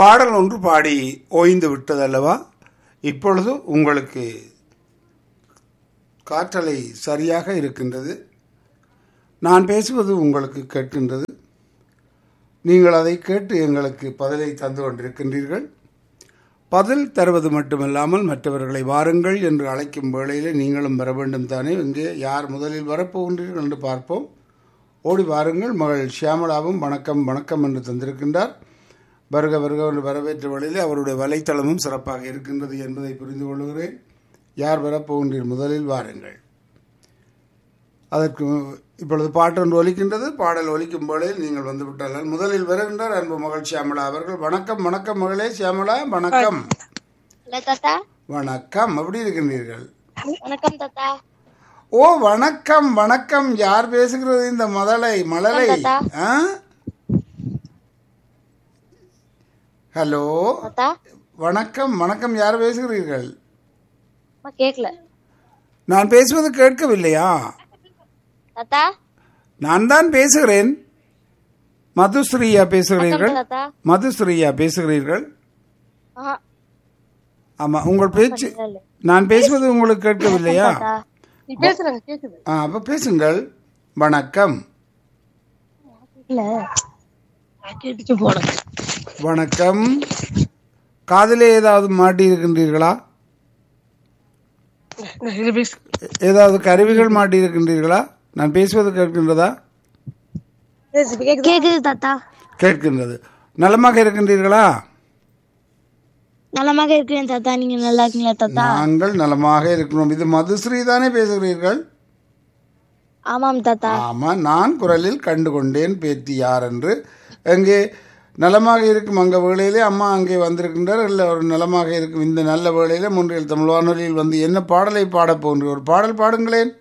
பாடல் ஒன்று பாடி ஓய்ந்து விட்டதல்லவா இப்பொழுது உங்களுக்கு காற்றலை சரியாக இருக்கின்றது நான் பேசுவது உங்களுக்கு கேட்கின்றது நீங்கள் அதை கேட்டு எங்களுக்கு பதிலை தந்து கொண்டிருக்கின்றீர்கள் பதில் தருவது மட்டுமல்லாமல் மற்றவர்களை வாருங்கள் என்று அழைக்கும் வேளையில் நீங்களும் வர வேண்டும் தானே இங்கே யார் முதலில் வரப்போகின்றீர்கள் என்று பார்ப்போம் ஓடி வாருங்கள் மகள் ஷியாமலாவும் வணக்கம் வணக்கம் என்று தந்திருக்கின்றார் வருக வருக என்று வரவேற்ற வழியில் அவருடைய வலைத்தளமும் சிறப்பாக இருக்கின்றது என்பதை புரிந்து கொள்கிறேன் யார் வரப்போகின்றீர் முதலில் வாருங்கள் அதற்கு இப்பொழுது பாட்டு ஒன்று ஒலிக்கின்றது பாடல் ஒலிக்கும் வேளையில் நீங்கள் வந்து விட்டார்கள் முதலில் வருகின்றார் அன்பு மகள் சியாமலா அவர்கள் வணக்கம் வணக்கம் மகளே சியாமலா வணக்கம் ஹலோ தாத்தா வணக்கம் எப்படி இருக்கின்றீர்கள் வணக்கம் தாத்தா ஓ வணக்கம் வணக்கம் யார் பேசுகிறது இந்த மதலை மலலை தாத்தா. ஆ? ஹலோ தாத்தா வணக்கம் வணக்கம் யார் பேசுகிறீர்கள் அம்மா கேக்கல நான் பேசுவது கேட்கவில்லையா தாத்தா நான் தான் பேசுகிறேன் மதுஸ்ரீயா பேசுகிறீர்கள் வணக்கம் தாத்தா மதுஸ்ரீயா பேசுகிறீர்கள் ஆஹா ஆமா உங்கள் பேச்சு இல்ல, இல்ல. நான் பேசுவது உங்களுக்கு கேட்கவில்லையா தாத்தா நீ பேசுறாங்க கேக்குது ஆ, அப்ப பேசுங்கள் வணக்கம் இல்ல கேட்டுச்சு போன வணக்கம் காதிலே ஏதாவது மாட்டி இருக்கின்றீர்களா இது பேசு ஏதாவது கருவிகள் மாட்டி இருக்கின்றீர்களா நான் பேசுவது கேட்கின்றதா பேசு கேக்குது கேக்குது தாத்தா கேட்கின்றது நலமாக இருக்கின்றீர்களா நலமாக இருக்கிறேன் தாத்தா நீங்க நல்லா இருக்கீங்களா தாத்தா நாங்கள் நலமாக இருக்கிறோம் இது மதுஸ்ரீ தானே பேசுகிறீர்கள் ஆமாம் தாத்தா ஆமா நான் குரலில் கண்டு கொண்டேன் பேத்தி யார் என்று எங்கே நலமாக இருக்கும் அங்க வேளையிலே அம்மா அங்கே வந்திருக்கின்றார் இல்லை ஒரு நலமாக இருக்கும் இந்த நல்ல வேளையிலே முன்றில் தமிழ் வானொலியில் வந்து என்ன பாடலை பாடப் போகின்ற ஒரு பாடல் பாடுங்களேன்